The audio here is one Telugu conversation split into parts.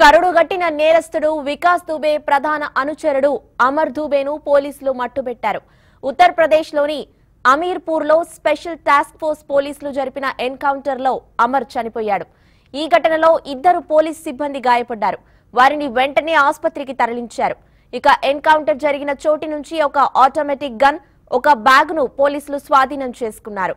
కరుడుగట్టిన నేరస్తుడు వికాస్ దుబే ప్రధాన అనుచరుడు అమర్ దుబేను పోలీసులు మట్టుబెట్టారు ఉత్తరప్రదేశ్లోని అమీర్పూర్లో స్పెషల్ టాస్క్ ఫోర్స్ పోలీసులు జరిపిన ఎన్కౌంటర్లో అమర్ చనిపోయాడు ఈ ఘటనలో ఇద్దరు పోలీస్ సిబ్బంది గాయపడ్డారు వారిని వెంటనే ఆసుపత్రికి తరలించారు ఇక ఎన్కౌంటర్ జరిగిన చోటి నుంచి ఒక ఆటోమేటిక్ గన్ ఒక బ్యాగును పోలీసులు స్వాధీనం చేసుకున్నారు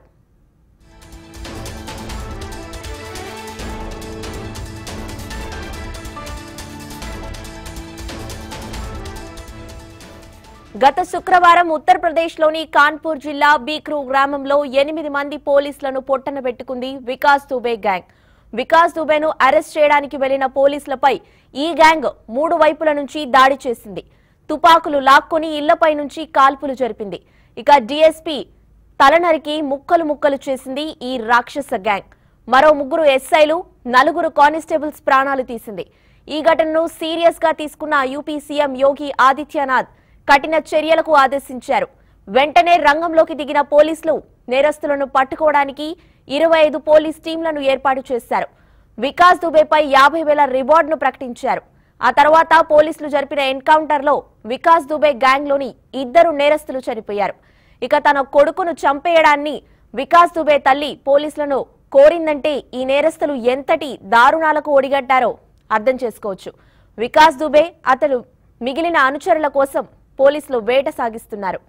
గత శుక్రవారం ఉత్తరప్రదేశ్లోని కాన్పూర్ జిల్లా బీక్రూ గ్రామంలో ఎనిమిది మంది పోలీసులను పొట్టన పెట్టుకుంది వికాస్ దుబే గ్యాంగ్ వికాస్ దుబేను అరెస్ట్ చేయడానికి వెళ్లిన పోలీసులపై ఈ గ్యాంగ్ మూడు వైపుల నుంచి దాడి చేసింది తుపాకులు లాక్కొని ఇళ్లపై నుంచి కాల్పులు జరిపింది ఇక డీఎస్పీ తలనరికి ముక్కలు ముక్కలు చేసింది ఈ రాక్షస గ్యాంగ్ మరో ముగ్గురు ఎస్ఐలు నలుగురు కానిస్టేబుల్స్ ప్రాణాలు తీసింది ఈ ఘటనను సీరియస్ గా తీసుకున్న యూపీ సీఎం యోగి ఆదిత్యనాథ్ కఠిన చర్యలకు ఆదేశించారు వెంటనే రంగంలోకి దిగిన పోలీసులు నేరస్తులను పట్టుకోవడానికి ఇరవై ఐదు పోలీస్ టీంలను ఏర్పాటు చేశారు వికాస్ దుబేపై యాభై వేల రివార్డును ప్రకటించారు ఆ తర్వాత పోలీసులు జరిపిన ఎన్కౌంటర్లో వికాస్ దుబే గ్యాంగ్లోని ఇద్దరు నేరస్తులు చనిపోయారు ఇక తన కొడుకును చంపేయడాన్ని వికాస్ దుబే తల్లి పోలీసులను కోరిందంటే ఈ నేరస్తులు ఎంతటి దారుణాలకు ఒడిగట్టారో అర్థం చేసుకోవచ్చు వికాస్ దుబే అతడు మిగిలిన అనుచరుల కోసం పోలీసులు వేట సాగిస్తున్నారు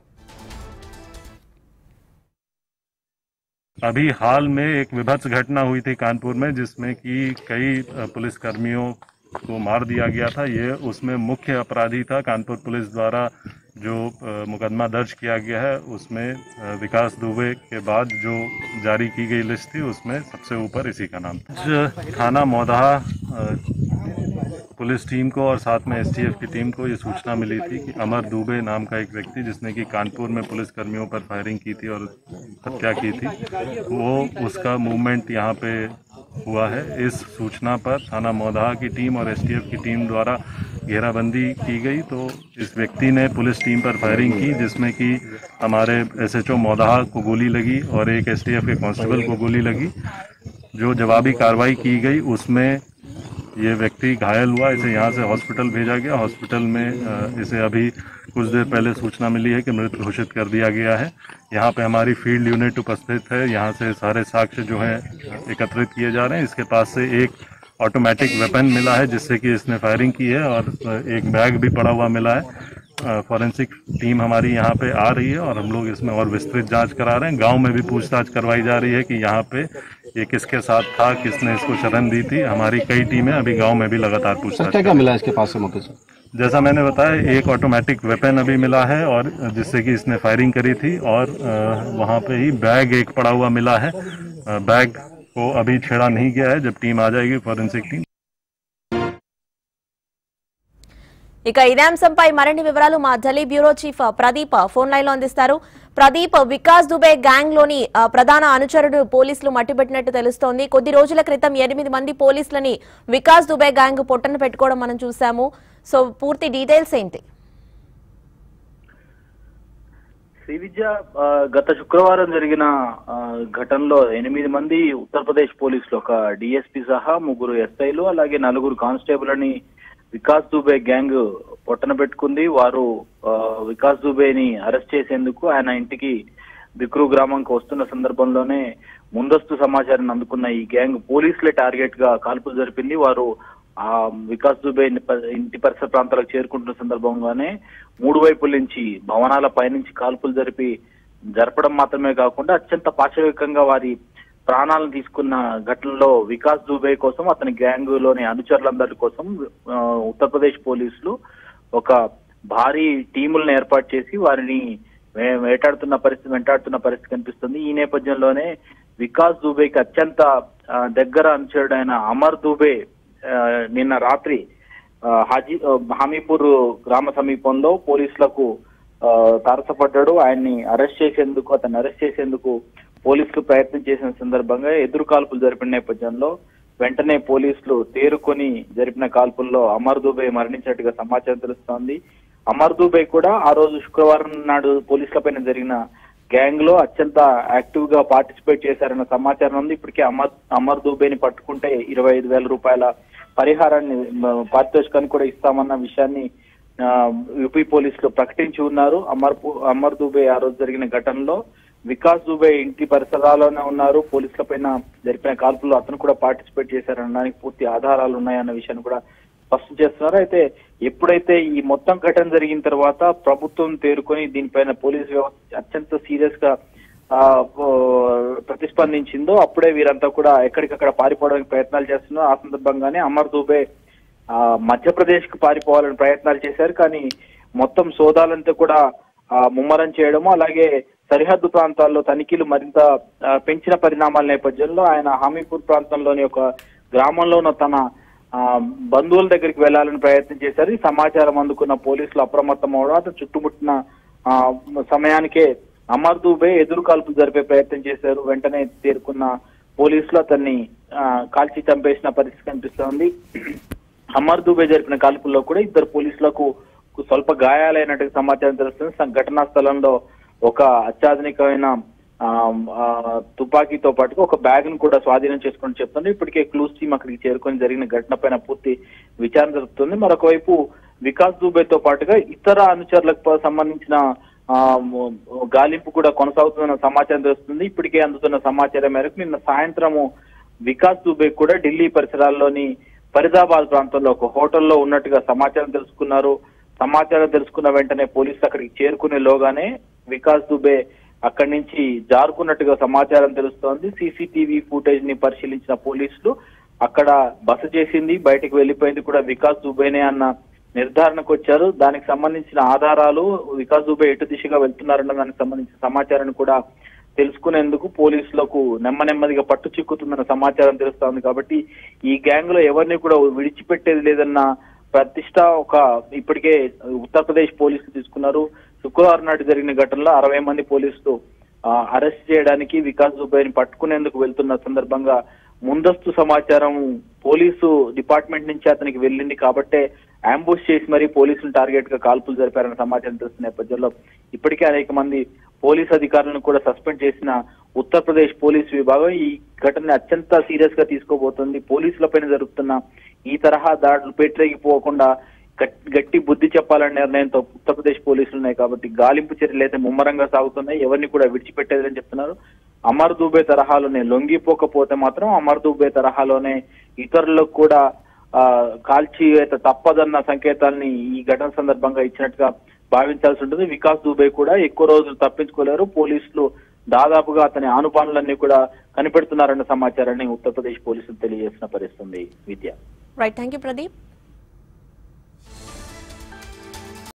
अभी हाल में एक विभत्स घटना हुई थी कानपुर में जिसमें कि कई अ, पुलिसकर्मियों को मार दिया गया था ये उसमें मुख्य अपराधी था कानपुर पुलिस द्वारा जो अ, मुकदमा दर्ज किया गया है उसमें अ, विकास दुबे के बाद जो जारी की गई लिस्ट थी उसमें सबसे ऊपर इसी का नाम था ज- थाना मौदहा अ, पुलिस टीम को और साथ में एसटीएफ की टीम को ये सूचना मिली थी कि अमर दुबे नाम का एक व्यक्ति जिसने कि कानपुर में पुलिस कर्मियों पर फायरिंग की थी और हत्या की थी वो उसका मूवमेंट यहाँ पे हुआ है इस सूचना पर थाना मौदहा की टीम और एसटीएफ की टीम द्वारा घेराबंदी की गई तो इस व्यक्ति ने पुलिस टीम पर फायरिंग की जिसमें कि हमारे एसएचओ मौदहा को गोली लगी और एक एसटीएफ के कांस्टेबल को गोली लगी जो जवाबी कार्रवाई की गई उसमें ये व्यक्ति घायल हुआ इसे यहाँ से हॉस्पिटल भेजा गया हॉस्पिटल में अ, इसे अभी कुछ देर पहले सूचना मिली है कि मृत घोषित कर दिया गया है यहाँ पे हमारी फील्ड यूनिट उपस्थित है यहाँ से सारे साक्ष्य जो है एकत्रित किए जा रहे हैं इसके पास से एक ऑटोमेटिक वेपन मिला है जिससे कि इसने फायरिंग की है और अ, एक बैग भी पड़ा हुआ मिला है फॉरेंसिक टीम हमारी यहाँ पे आ रही है और हम लोग इसमें और विस्तृत जांच करा रहे हैं गांव में भी पूछताछ करवाई जा रही है कि यहाँ पे ये किसके साथ था किसने इसको शरण दी थी हमारी कई टीमें अभी गांव में भी लगातार सर पूछताछ क्या क्या मिला इसके पास से मौके से जैसा मैंने बताया एक ऑटोमेटिक वेपन अभी मिला है और जिससे कि इसने फायरिंग करी थी और अ, वहाँ पे ही बैग एक पड़ा हुआ मिला है अ, बैग को अभी छेड़ा नहीं गया है जब टीम आ जाएगी फॉरेंसिक टीम ఇక ఇదే అంశంపై మరిన్ని వివరాలు మా Delhi bureau chief Pradeep phone line లో అందిస్తారు ప్రదీప్ వికాస్ దుబే గ్యాంగ్ లోని ఆ, ప్రధాన అనుచరుడు పోలీసులు మట్టిపెట్టినట్టు తెలుస్తోంది కొద్ది రోజుల క్రితం ఎనిమిది మంది పోలీసులని వికాస్ దుబే గ్యాంగ్ పొట్టన పెట్టుకోవడం మనం చూసాము సో పూర్తి డీటెయిల్స్ ఏంటి శ్రీ విద్య ఆ, గత శుక్రవారం జరిగిన ఆ, ఘటనలో ఎనిమిది మంది ఉత్తరప్రదేశ్ పోలీసులు ఒక డిఎస్పీ సహా ముగ్గురు ఎస్ఐలు అలాగే నలుగురు కానిస్టేబుల్ అని వికాస్ దుబే గ్యాంగ్ పొట్టన పెట్టుకుంది వారు ఆ, వికాస్ దుబేని అరెస్ట్ చేసేందుకు ఆయన ఇంటికి బిక్రు గ్రామంకి వస్తున్న సందర్భంలోనే ముందస్తు సమాచారాన్ని అందుకున్న ఈ గ్యాంగ్ పోలీసులే టార్గెట్ గా కాల్పులు జరిపింది వారు ఆ వికాస్ దుబే ఇంటి పరిసర ప్రాంతాలకు చేరుకుంటున్న సందర్భంగానే మూడు వైపుల నుంచి భవనాల పైనుంచి కాల్పులు జరిపి జరపడం మాత్రమే కాకుండా అత్యంత పాశవికంగా వారి ప్రాణాలను తీసుకున్న ఘటనలో వికాస్ దుబే కోసం అతని గ్యాంగ్ లోని అనుచరులందరి కోసం ఆ, ఉత్తరప్రదేశ్ పోలీసులు ఒక భారీ టీములను ఏర్పాటు చేసి వారిని వే- వేటాడుతున్న పరిస్థితి వెంటాడుతున్న పరిస్థితి కనిపిస్తుంది ఈ నేపథ్యంలోనే వికాస్ దుబేకి అత్యంత ఆ, దగ్గర అనుచరుడైన అమర్ దుబే ఆ, నిన్న రాత్రి ఆ, హాజీ ఆ, హామీపూర్ గ్రామ సమీపంలో పోలీసులకు ఆ, తారసపడ్డాడు ఆయన్ని అరెస్ట్ చేసేందుకు అతన్ని అరెస్ట్ చేసేందుకు పోలీసులు ప్రయత్నం చేసిన సందర్భంగా ఎదురు కాల్పులు జరిపిన నేపథ్యంలో వెంటనే పోలీసులు తేరుకొని జరిపిన కాల్పుల్లో అమర్ దుబే మరణించినట్టుగా సమాచారం తెలుస్తోంది అమర్ దుబే కూడా ఆ రోజు శుక్రవారం నాడు పోలీసులపైన జరిగిన గ్యాంగ్ లో అత్యంత యాక్టివ్ గా పార్టిసిపేట్ చేశారన్న సమాచారం ఉంది ఇప్పటికే అమర్ అమర్ దుబేని పట్టుకుంటే ఇరవై ఐదు వేల రూపాయల పరిహారాన్ని మ, పారితోషికాన్ని కూడా ఇస్తామన్న విషయాన్ని ఆ, యూపీ పోలీసులు ప్రకటించి ఉన్నారు అమర్ అమర్ దుబే ఆ రోజు జరిగిన ఘటనలో వికాస్ దుబే ఇంటి పరిసరాల్లోనే ఉన్నారు పోలీసుల పైన జరిపిన కాల్పుల్లో అతను కూడా పార్టిసిపేట్ చేశారనడానికి పూర్తి ఆధారాలు ఉన్నాయన్న విషయాన్ని కూడా స్పష్టం చేస్తున్నారు అయితే ఎప్పుడైతే ఈ మొత్తం ఘటన జరిగిన తర్వాత ప్రభుత్వం తేరుకొని దీనిపైన పోలీసు వ్యవస్థ అత్యంత సీరియస్ గా ఆ, ఓ, ప్రతిస్పందించిందో అప్పుడే వీరంతా కూడా ఎక్కడికక్కడ పారిపోవడానికి ప్రయత్నాలు చేస్తున్నారు ఆ సందర్భంగానే అమర్ దుబే ఆ, మధ్యప్రదేశ్ కు పారిపోవాలని ప్రయత్నాలు చేశారు కానీ మొత్తం సోదాలంతా కూడా ఆ, ముమ్మరం చేయడము అలాగే సరిహద్దు ప్రాంతాల్లో తనిఖీలు మరింత ఆ, పెంచిన పరిణామాల నేపథ్యంలో ఆయన హామీపూర్ ప్రాంతంలోని ఒక గ్రామంలో ఉన్న తన ఆ, బంధువుల దగ్గరికి వెళ్లాలని ప్రయత్నం చేశారు ఈ సమాచారం అందుకున్న పోలీసులు అప్రమత్తం అవడం అతను చుట్టుముట్టిన ఆ, సమయానికే అమర్ దూబే ఎదురు కాల్పులు జరిపే ప్రయత్నం చేశారు వెంటనే తేరుకున్న పోలీసులు అతన్ని ఆ, కాల్చి చంపేసిన పరిస్థితి కనిపిస్తోంది అమర్ దూబే జరిపిన కాల్పుల్లో కూడా ఇద్దరు పోలీసులకు స్వల్ప గాయాలైనట్టు సమాచారం తెలుస్తుంది సం- ఘటనా స్థలంలో ఒక అత్యాధునికమైన ఆ, ఆ, తుపాకీతో పాటుగా ఒక బ్యాగ్ ను కూడా స్వాధీనం చేసుకుని చెప్తుంది ఇప్పటికే క్లూస్ టీమ్ అక్కడికి చేరుకొని జరిగిన ఘటన పైన పూర్తి విచారణ జరుపుతుంది మరొక వైపు వికాస్ దూబేతో పాటుగా ఇతర అనుచరులకు ప- సంబంధించిన ఆ, మ- గాలింపు కూడా కొనసాగుతున్న సమాచారం తెలుస్తుంది ఇప్పటికే అందుతున్న సమాచారం మేరకు నిన్న సాయంత్రము వికాస్ దుబే కూడా ఢిల్లీ పరిసరాల్లోని ఫరీదాబాద్ ప్రాంతంలో ఒక హోటల్లో ఉన్నట్టుగా సమాచారం తెలుసుకున్నారు సమాచారం తెలుసుకున్న వెంటనే పోలీసులు అక్కడికి చేరుకునే లోగానే వికాస్ దుబే అక్కడి నుంచి జారుకున్నట్టుగా సమాచారం తెలుస్తోంది సీసీటీవీ ఫుటేజ్ ని పరిశీలించిన పోలీసులు అక్కడ బస చేసింది బయటకు వెళ్లిపోయింది కూడా వికాస్ దుబేనే అన్న నిర్ధారణకు వచ్చారు దానికి సంబంధించిన ఆధారాలు వికాస్ దుబే ఎటు దిశగా వెళ్తున్నారన్న దానికి సంబంధించిన సమాచారాన్ని కూడా తెలుసుకునేందుకు పోలీసులకు నెమ్మ నెమ్మదిగా పట్టు చిక్కుతుందన్న సమాచారం తెలుస్తోంది కాబట్టి ఈ గ్యాంగ్ లో ఎవరిని కూడా విడిచిపెట్టేది లేదన్న ప్రతిష్ట ఒక ఇప్పటికే ఉత్తరప్రదేశ్ పోలీసులు తీసుకున్నారు శుక్రవారం నాటి జరిగిన ఘటనలో అరవై మంది పోలీసులు ఆ, అరెస్ట్ చేయడానికి వికాస్ దుబైని పట్టుకునేందుకు వెళ్తున్న సందర్భంగా ముందస్తు సమాచారం పోలీసు డిపార్ట్మెంట్ నుంచి అతనికి వెళ్ళింది కాబట్టే అంబుష్ చేసి మరీ పోలీసులు టార్గెట్ గా కాల్పులు జరిపారన్న సమాచారం తెలుస్తున్న నేపథ్యంలో ఇప్పటికే అనేక మంది పోలీస్ అధికారులను కూడా సస్పెండ్ చేసిన ఉత్తరప్రదేశ్ పోలీస్ విభాగం ఈ ఘటనని అత్యంత సీరియస్ గా తీసుకోబోతోంది పోలీసులపైన జరుగుతున్న ఈ తరహా దాడులు పెట్టరేగిపోకుండా గట్- గట్టి బుద్ధి చెప్పాలనే నిర్ణయంతో ఉత్తరప్రదేశ్ పోలీసులు ఉన్నాయి కాబట్టి గాలింపు చర్యలు అయితే ముమ్మరంగా సాగుతున్నాయి ఎవరిని కూడా విడిచిపెట్టేదని చెప్తున్నారు అమర్ దూబే తరహాలోనే లొంగిపోకపోతే మాత్రం అమర్ దూబే తరహాలోనే ఇతరులకు కూడా ఆ కాల్చి అయితే తప్పదన్న సంకేతాల్ని ఈ ఘటన సందర్భంగా ఇచ్చినట్టుగా భావించాల్సి ఉంటుంది వికాస్ దూబే కూడా ఎక్కువ రోజులు తప్పించుకోలేరు పోలీసులు దాదాపుగా అతని ఆనుపానులన్నీ కూడా కనిపెడుతున్నారన్న సమాచారాన్ని ఉత్తరప్రదేశ్ పోలీసులు తెలియజేసిన పరిస్థితుంది విద్య రైట్ థ్యాంక్ యూ ప్రదీప్